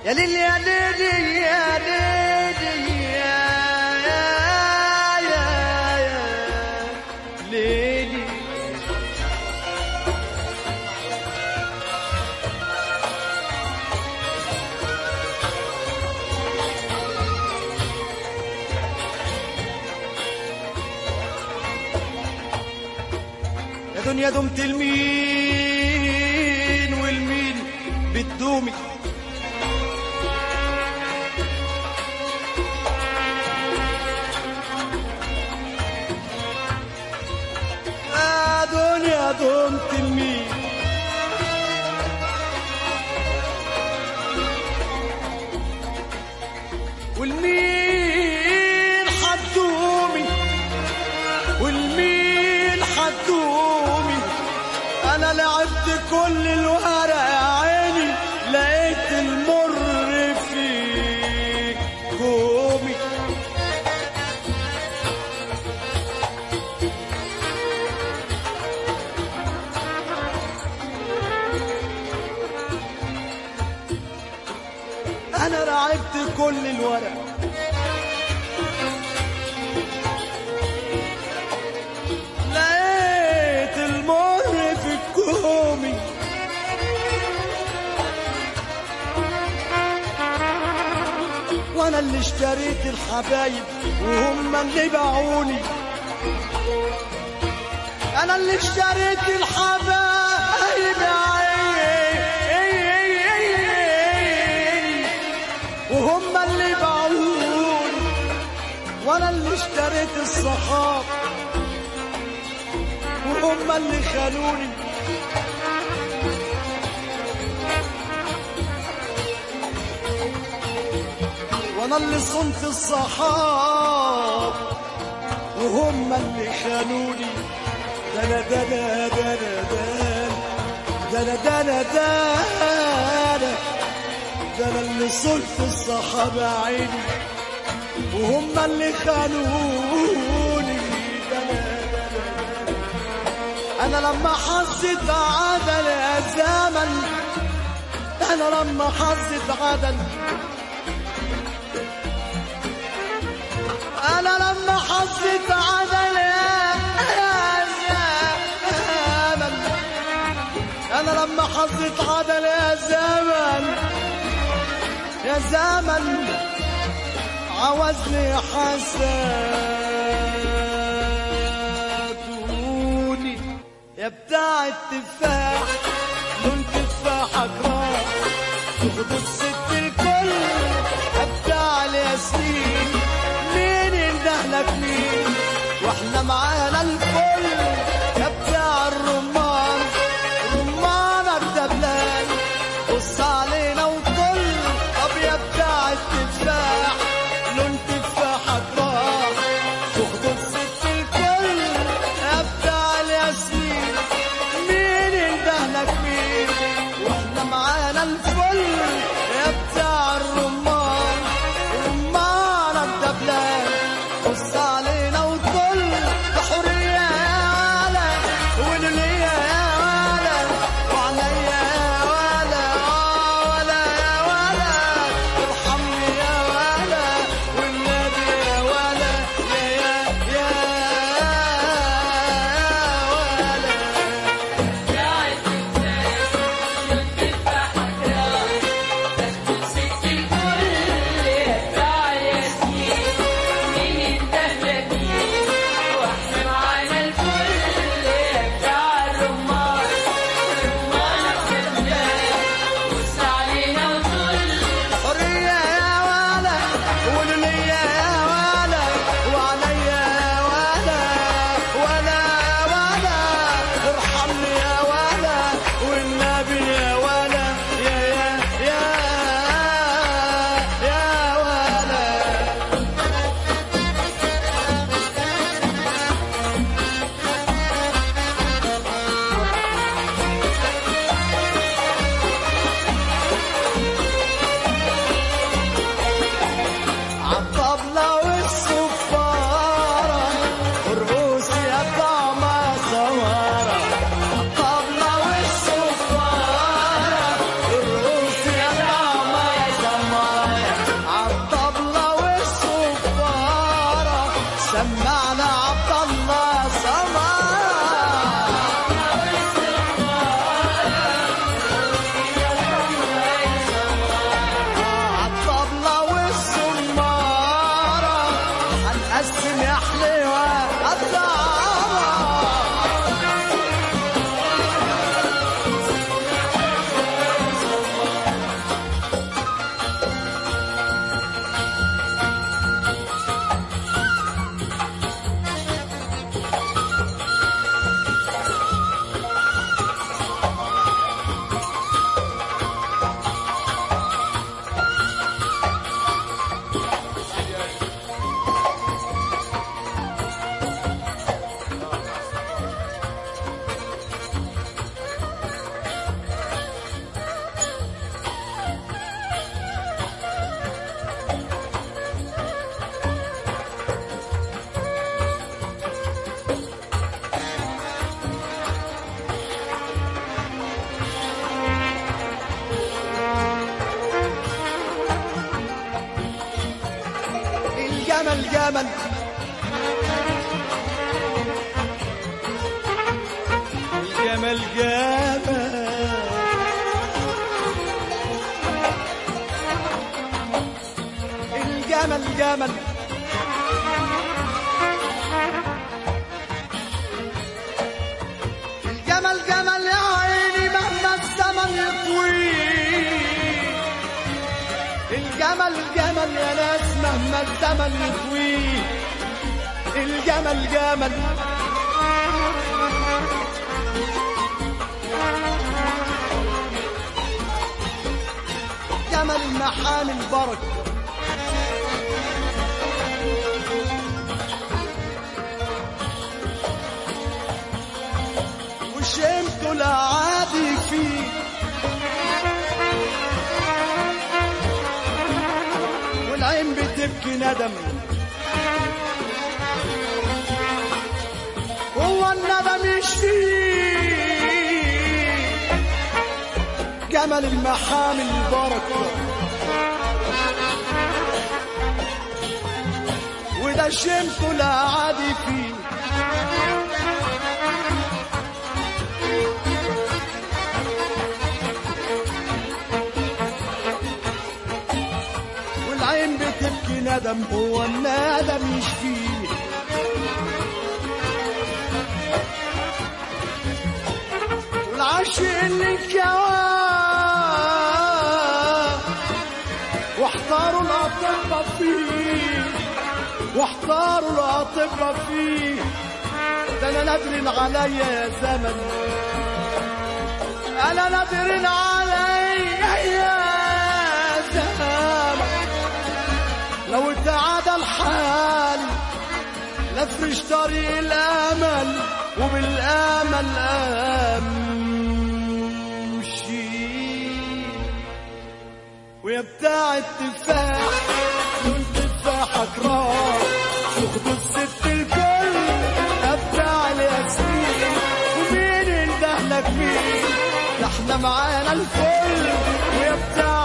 يا ليل يا ليل يا ليل يا يا يا يا ليلي يا دنيا دمت المين والمين بتدومي يا دنيا دمت المين والمين حتدومي والمين حتدومي انا لعبت كل الورق يا عيني لقيت المر فيك كومي انا لعبت كل الورق لقيت المر في الكومي وانا اللي اشتريت الحبايب وهم اللي باعوني انا اللي اشتريت الحبايب يا عيني وهم اللي باعوني وانا اللي اشتريت الصحاب وهم اللي خانوني وانا اللي صنت الصحاب وهم اللي خانوني دنا دنا دنا دنا دنا دنا دنا دنا اللي صنت الصحاب يا عيني وهم اللي خانوني دنا انا لما حسيت عدل يا زمن انا لما حسيت عدل انا لما حسيت عدل يا زمن انا لما حسيت عدل يا زمن يا زمن عوزني حسدوني يا بتاع التفاح لون تفاحك راح تاخد الست الكل يا بتاع الياسمين مين يندهلك مين واحنا معانا الكل يا بتاع الرمان رمانك دبلان بص علينا وطل طب يا بتاع التفاح لون تفاحك راح تاخد الست الكل يا بتاع الياسمين مين يندهلك مين واحنا معانا الفل يا بتاع الرمان رمان الدبلان بص علينا وطل بحرية الجمل جمل الجمل جمل الجمل جمل يا عيني مهما الزمن يطويل الجمل جمل يا ناس مهما الزمن يطويل الجمل جمل جمل المحامي البركه وشمته لا عادي فيه والعين بتبكي ندم هو الندم يشفيه جمل المحامي البركة وده شمته لا عادي فيه والعين بتبكي ندم هو الندم يشفيه والعاشق اللي انكواه واحتاروا الاطباء فيه واحتاروا الاطباء فيه ده انا نادر عليا يا زمن انا نادر عليا يا زمن لو تعادى الحال لافرش طريق الامل وبالامل امشي ويا بتاع التفاح لون تفاحك راح ياخدوا الست الكل يا بتاع الياسمين ومين اندهلك مين ده احنا معانا الفل ويا بتاع